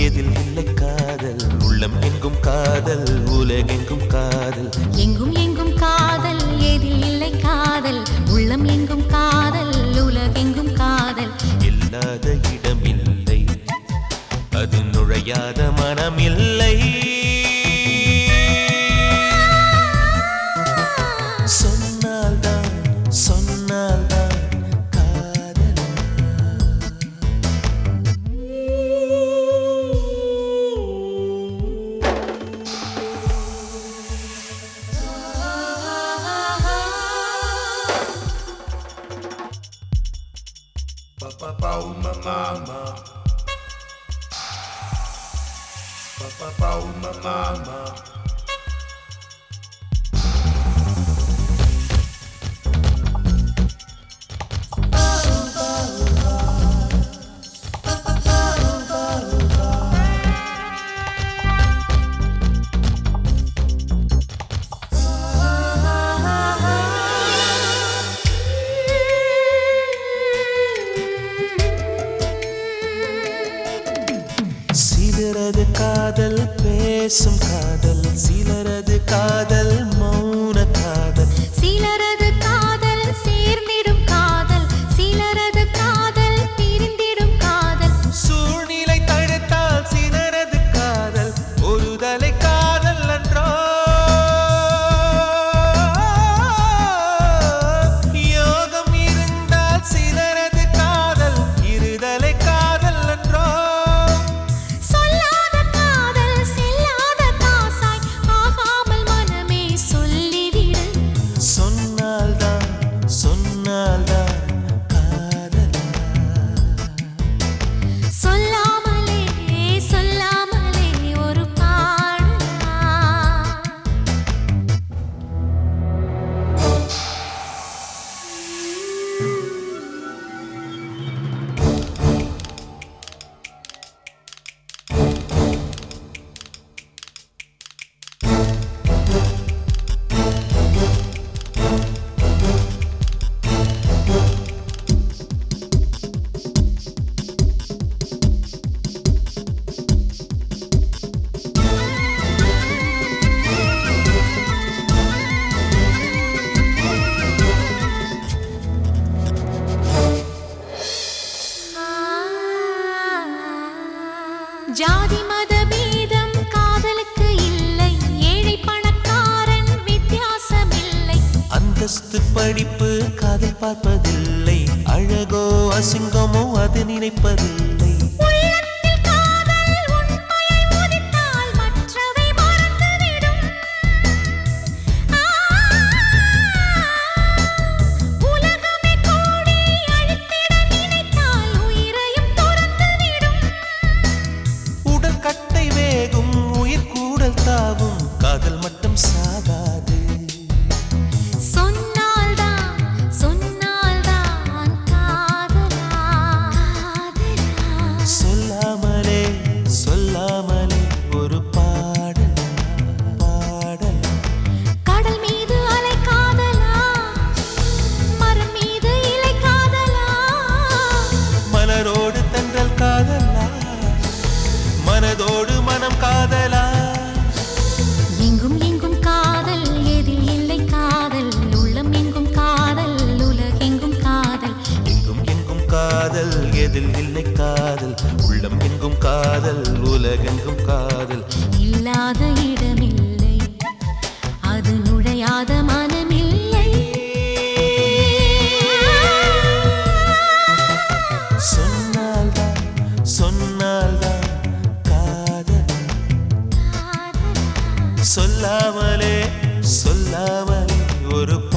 எதில் இல்லை காதல் உள்ளம் எங்கும் காதல் உலகெங்கும் காதல் எங்கும் எங்கும் காதல் ஏதில் இல்லை காதல் உள்ளம் எங்கும் காதல் உலகெங்கும் காதல் இல்லாத இடமில்லை அது நுழையாத மனமில்லை சொன்னால்தான் சொன்னால்தான் காதலா சிலரது காதல் பேசும் காதல் சிலரது காதல் மௌன காதல் சிலரது காதல் சேர்ந்திடும் காதல் சிலரது காதல் பிரிந்திடும் காதல் சூழ்நிலை தடுத்தால் சிலரது காதல் ஒரு தலை காதல் அன்றோ யோகம் இருந்தால் சிலரது காதல் இருதலை காதல் அன்றோ சொல்லாத காதல் செல்லாத காசாய் ஆகாமல் மனமே சொல்லிவிடு சொன்னால்தான் சொன்னால்தான் காதலா சொல்லாமலே சொல்லாமலே ஒரு பாடலா ஜாதி மத பேதம் காதலுக்கு இல்லை ஏழை பணக்காரன் வித்தியாசமில்லை அந்தஸ்து படிப்பு காதல் பார்ப்பதில்லை அழகோ அசிங்கமோ அது நினைப்பதில்லை உள்ளத்தில் காதல் உண்மையை உதித்தால் மற்றவை மறந்துவிடும் ஆ, உலகமே கூடி அழித்திட நினைத்தால் உயிரையும் துறந்துவிடும் உடற்கட்டை வேகும் உயிர் கூடல் தாவும் காதல் மட்டும் சாகாது சொன்னால்தான் சொன்னால்தான் காதலா காதலா சொல்லாமலே சொல்லாமலே ஒரு பாடல் பாடல் கடல் மீது அலை காதலா மரம் மீது இலை காதலா மலரோடு தென்றல் காதலா மனதோடு மனம் காதலா எங்கும் எங்கும் காதல் எதில் இல்லை காதல் உள்ளம் எங்கும் காதல் உலகெங்கும் காதல் எங்கும் எங்கும் காதல் எதில் இல்லை காதல் உள்ளம் எங்கும் காதல் உலகெங்கும் காதல் இல்லாத இடமில்லை அது நுழையாத மனமில்லை சொன்னால்தான் சொன்னால்தான் காதல் காதலா சொல்லாமலே சொல்லாமலே ஒரு